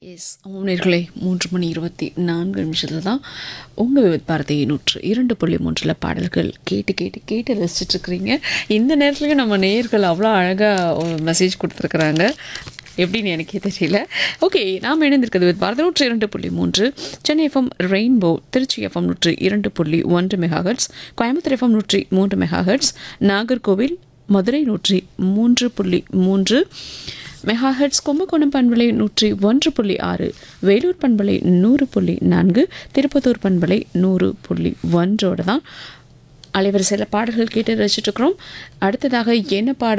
S நேர்களே மூன்று மணி இருபத்தி நான்கு நிமிஷத்தில் தான் உங்கள் விவத் பாரதி நூற்று இரண்டு புள்ளி மூன்றில் பாடல்கள் கேட்டு கேட்டு கேட்டு ரசிச்சுட்டு இருக்கிறீங்க இந்த நேரத்துலையும் நம்ம நேயர்கள் அவ்வளோ அழகாக மெசேஜ் கொடுத்துருக்குறாங்க எப்படின்னு எனக்கே தெரியல ஓகே நாம் இணைந்திருக்கிறது வித் பாரதி நூற்று இரண்டு புள்ளி மூன்று Chennai FM rainbow Tiruchi FM நூற்று இரண்டு புள்ளி ஒன்று மெகாஹெட்ஸ் கோயம்புத்தூர் எஃப்எம் நூற்றி மூன்று மெகாஹெட்ஸ் நாகர்கோவில் மதுரை நூற்றி மூன்று புள்ளி மூன்று மெகாஹெட்ஸ் கும்பகோணம் பண்பலை நூற்றி ஒன்று புள்ளி ஆறு வேலூர் பண்பலை நூறு புள்ளி நான்கு திருப்பத்தூர் பண்பலை நூறு புள்ளி ஒன்றோடு தான் அலைவரிசையில் பாடல்கள் கேட்டு ரசிச்சுட்டு இருக்கிறோம் அடுத்ததாக என்ன பாடல்